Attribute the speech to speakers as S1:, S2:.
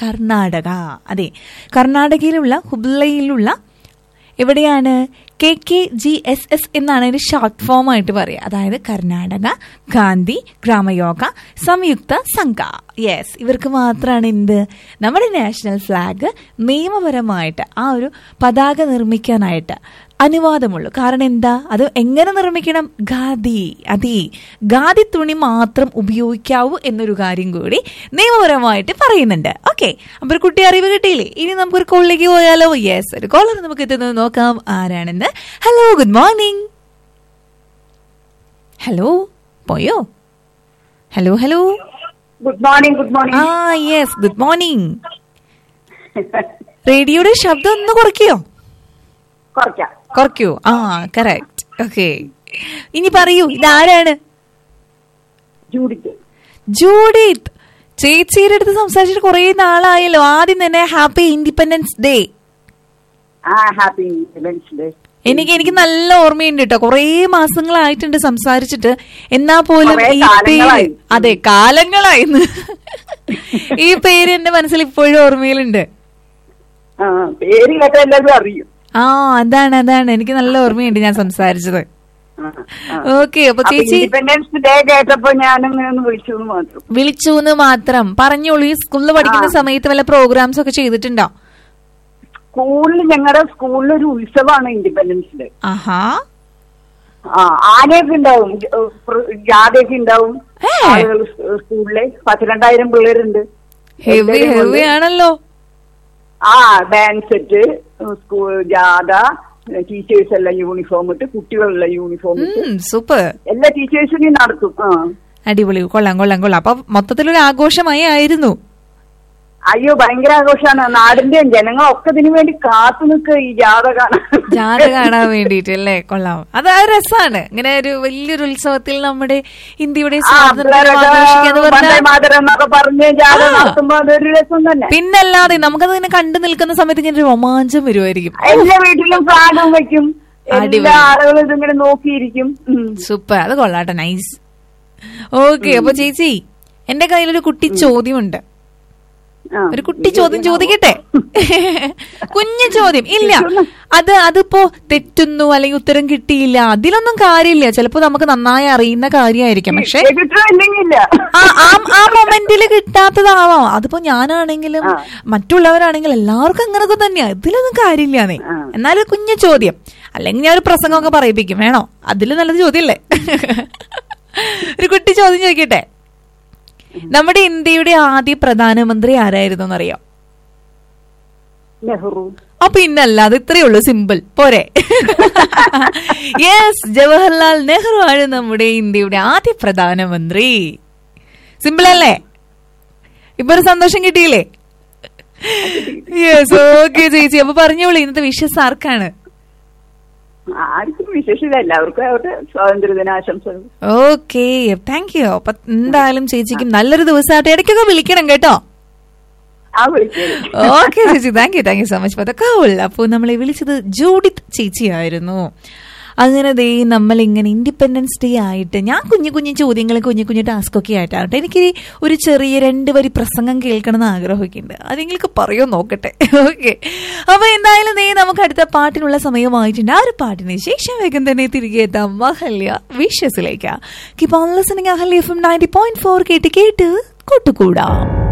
S1: കർണാടക അതെ കർണാടകയിലുള്ള ഹുബ്ലയിലുള്ള എവിടെയാണ് K K G S S എന്നാണ് അതിന്റെ ഷോർട്ട് ഫോം ആയിട്ട് പറയുക അതായത് കർണാടക ഗാന്ധി ഗ്രാമയോഗ സംയുക്ത സംഘ യെസ് ഇവർക്ക് മാത്രമാണ് എന്ത് നമ്മുടെ നാഷണൽ ഫ്ലാഗ് നിയമപരമായിട്ട് ആ ഒരു പതാക നിർമ്മിക്കാനായിട്ട് അനുവാദമുള്ളൂ കാരണം എന്താ അത് എങ്ങനെ നിർമ്മിക്കണം ഖാദി അതെ ഖാദി തുണി മാത്രം ഉപയോഗിക്കാവൂ എന്നൊരു കാര്യം കൂടി നിയമപരമായിട്ട് പറയുന്നുണ്ട് ഓക്കെ അപ്പൊ ഒരു കുട്ടി അറിവ് കിട്ടിയില്ലേ ഇനി നമുക്കൊരു കോളിലേക്ക് പോയാലോ യെസ് ഒരു കോളർ നമുക്ക് എത്തുന്നത് നോക്കാം ആരാണെന്ന് ഹലോ ഗുഡ് മോർണിംഗ് ഹലോ പോയോ hello hello
S2: good morning good
S1: ah
S2: morning
S1: yes good morning റേഡിയോയുടെ ശബ്ദം ഒന്ന് കുറയ്ക്കോ
S2: കുറയ്ക്കാം
S1: കുറയ്ക്കൂ ആ കറക്റ്റ് ഓക്കെ ഇനി പറയൂ ഇതാരാണ്
S2: ജൂഡിക്ക്
S1: ജൂഡിത്ത് ചേച്ചിയുടെ അടുത്ത് സംസാരിച്ചിട്ട് കുറെ നാളായല്ലോ ആദ്യം തന്നെ happy independence day
S2: ah happy independence day
S1: എനിക്ക് എനിക്ക് നല്ല ഓർമ്മയുണ്ട് കേട്ടോ കുറേ മാസങ്ങളായിട്ടുണ്ട് സംസാരിച്ചിട്ട് എന്നാ പോലും
S2: കുറേ
S1: ഈ പേര്
S2: കാലങ്ങളായി.
S1: അതെ കാലങ്ങളായിന്ന് ഈ പേര് എന്റെ മനസ്സിൽ ഇപ്പോഴും ഓർമ്മയിലുണ്ട്
S2: ആ പേര് കേട്ട എല്ലാവരും അറിയും
S1: ആ അതാണ് അതാണ് എനിക്ക് നല്ല ഓർമ്മയുണ്ട് ഞാൻ സംസാരിച്ചത്
S2: ആ, ആ.
S1: ഓക്കെ അപ്പൊ
S2: അപ്പൊ
S1: ചേച്ചി
S2: ഇൻഡിപെൻഡൻസ് ഡേ കേട്ടപ്പോ ഞാനങ്ങനെ ഒന്ന് വിളിച്ചു എന്ന് മാത്രം
S1: വിളിച്ചു എന്ന് മാത്രം പറഞ്ഞോളൂ ഈ സ്കൂളിൽ പഠിക്കുന്ന
S2: ആ.
S1: സമയത്ത് വല്ല പ്രോഗ്രാംസ് ഒക്കെ ചെയ്തിട്ടുണ്ടോ
S2: സ്കൂളിൽ ഞങ്ങളുടെ സ്കൂളിൽ ഒരു ഉത്സവമാണ് ഇൻഡിപെൻഡൻസ് ഡേ
S1: ആഹാ
S2: ആ ആനയൊക്കെ ഉണ്ടാവും ഏഹ്, പ്ര- ജാഥയൊക്കെ ഉണ്ടാവും
S1: ഏ.
S2: ആളുകൾ സ് സ്കൂളിലെ പത്തിരണ്ടായിരം പിള്ളേരുണ്ട്
S1: ഹെവി
S2: എല്ലാവരും
S1: ഹെവി
S2: ഉണ്ട്.
S1: ആണല്ലോ
S2: ആ ഡാൻസ് സെറ്റ് സ്കൂൾ ജാഥ ടീച്ചേഴ്സ് എല്ലാം യൂണിഫോം ഇട്ട് കുട്ടികളുടെ യൂണിഫോം ഇട്ട്
S1: സൂപ്പർ
S2: എല്ലാ ടീച്ചേഴ്സിനെയും നടത്തും ആ
S1: അടിപൊളി കൊള്ളാം കൊള്ളാം കൊള്ളാം അപ്പൊ മൊത്തത്തിലൊരു ആഘോഷമായി ആയിരുന്നു
S2: അയ്യോ ഭയങ്കര ആഘോഷമാണ് നാടിന്റെയും ജനങ്ങളൊക്കെ ഇതിനു വേണ്ടി കാത്തു നിൽക്കുക ഈ ജാഥ കാണാൻ
S1: ജാഥ കാണാൻ വേണ്ടിയിട്ട് അല്ലേ കൊള്ളാം അത് ആ രസാണ് ഇങ്ങനെ ഒരു വലിയൊരു ഉത്സവത്തിൽ നമ്മുടെ ഇന്ത്യയുടെ
S2: ആ,
S1: സ്വാതന്ത്ര്യം
S2: പിള്ളേരൊക്കെ
S1: ആഘോഷിക്കാന്ന്
S2: വന്ദേ
S1: പറഞ്ഞാൽ
S2: മാതരം എന്നൊക്കെ പറഞ്ഞ് ജാഥ
S1: ആ.
S2: നടത്തുമ്പോ അതൊരു രസം തന്നെ
S1: പിന്നല്ലാതെ നമുക്കത് ഇങ്ങനെ കണ്ടു നിൽക്കുന്ന സമയത്ത് ഇങ്ങനെ ഒരു രോമാഞ്ചം വരുമായിരിക്കും
S2: എല്ലാ വീട്ടിലും ഫ്ലാഗും വെക്കും
S1: അടിപൊളി.
S2: എല്ലാ ആളുകളും ഇതിങ്ങനെ നോക്കിയിരിക്കും ഉം.
S1: സൂപ്പർ അത് കൊള്ളാട്ടെ നൈസ് ഓക്കെ അപ്പൊ ചേച്ചി എന്റെ കയ്യിലൊരു കുട്ടി ചോദ്യമുണ്ട്
S2: ആ.
S1: ഒരു കുട്ടി ചോദ്യം ചോദിക്കട്ടെ കുഞ്ഞു ചോദ്യം ഇല്ല അത് അതിപ്പോ തെറ്റുന്നു അല്ലെങ്കിൽ ഉത്തരം കിട്ടിയില്ല അതിലൊന്നും കാര്യമില്ല ചിലപ്പോ നമുക്ക് നന്നായി അറിയുന്ന കാര്യമായിരിക്കാം പക്ഷെ
S2: കിട്ടുമോ ഇല്ലെങ്കില്ല
S1: ആ ആ- ആ മൊമെന്റിൽ കിട്ടാത്തതാവാം അതിപ്പോ ഞാനാണെങ്കിലും
S2: ആ.
S1: മറ്റുള്ളവരാണെങ്കിലും എല്ലാവർക്കും അങ്ങനൊക്കെ തന്നെയാ ഇതിലൊന്നും കാര്യമില്ലാന്നേ
S2: ആ.
S1: എന്നാലും കുഞ്ഞു ചോദ്യം അല്ലെങ്കിൽ ഞാൻ ഒരു പ്രസംഗമൊക്കെ പറയിപ്പിക്കും വേണോ അതിൽ നല്ലത് ചോദ്യമല്ലേ ഒരു കുട്ടി ചോദ്യം ചോദിക്കട്ടെ നമ്മുടെ ഇന്ത്യയുടെ ആദ്യ പ്രധാനമന്ത്രി ആരായിരുന്നു എന്നറിയാം
S2: നെഹ്റു
S1: ആ പിന്നല്ല അത് ഇത്രയേ ഉള്ളൂ സിമ്പിൾ പോരെ യെസ് ജവഹർലാൽ നെഹ്റു ആണ് നമ്മുടെ ഇന്ത്യയുടെ ആദ്യ പ്രധാനമന്ത്രി സിമ്പിൾ അല്ലേ ഇപ്പൊ ഒരു സന്തോഷം കിട്ടിയില്ലേ യെസ് ഓക്കെ ചേച്ചി അപ്പൊ പറഞ്ഞോളൂ ഇന്നത്തെ വിഷസ് ആർക്കാണ്
S2: ആർക്കും വിശേഷില്ല എല്ലാവർക്കും അവരുടെ സ്വാതന്ത്ര്യ ദിനാശംസകൾ
S1: ഓക്കെ താങ്ക് യു അപ്പൊ എന്തായാലും ചേച്ചിക്കും നല്ലൊരു ദിവസമായിട്ട് ഇടയ്ക്കൊക്കെ വിളിക്കണം കേട്ടോ
S2: ആ വിളിച്ചത്
S1: ഓക്കെ ചേച്ചി thank you thank you so much for the call അപ്പോൾ നമ്മളെ വിളിച്ചത് ജൂഡിത്ത് ചേച്ചിയായിരുന്നു അങ്ങനെ ദേ നമ്മൾ ഇങ്ങനെ ഇൻഡിപെൻഡൻസ് ഡേ ആയിട്ട് ഞാൻ കുഞ്ഞു കുഞ്ഞു ചോദ്യങ്ങളും കുഞ്ഞു കുഞ്ഞു ടാസ്ക് ഒക്കെ ആയിട്ടാണ് എനിക്ക് ഒരു ചെറിയ രണ്ട് വരി പ്രസംഗം കേൾക്കണം എന്ന് ആഗ്രഹമൊക്കെ ഉണ്ട് അതെങ്കിലൊക്കെ പറയോ നോക്കട്ടെ ഓക്കെ അപ്പൊ എന്തായാലും ദേ നമുക്ക് അടുത്ത പാട്ടിനുള്ള സമയമായിട്ടുണ്ട് ആ ഒരു പാട്ടിന് ശേഷം വേഗം തന്നെ തിരികെ എത്താം മഹല്യ വിഷസിലേക്ക് keep on listening Ahalya F M ninety point four കേട്ട് കേട്ട് കൂട്ടുകൂടാം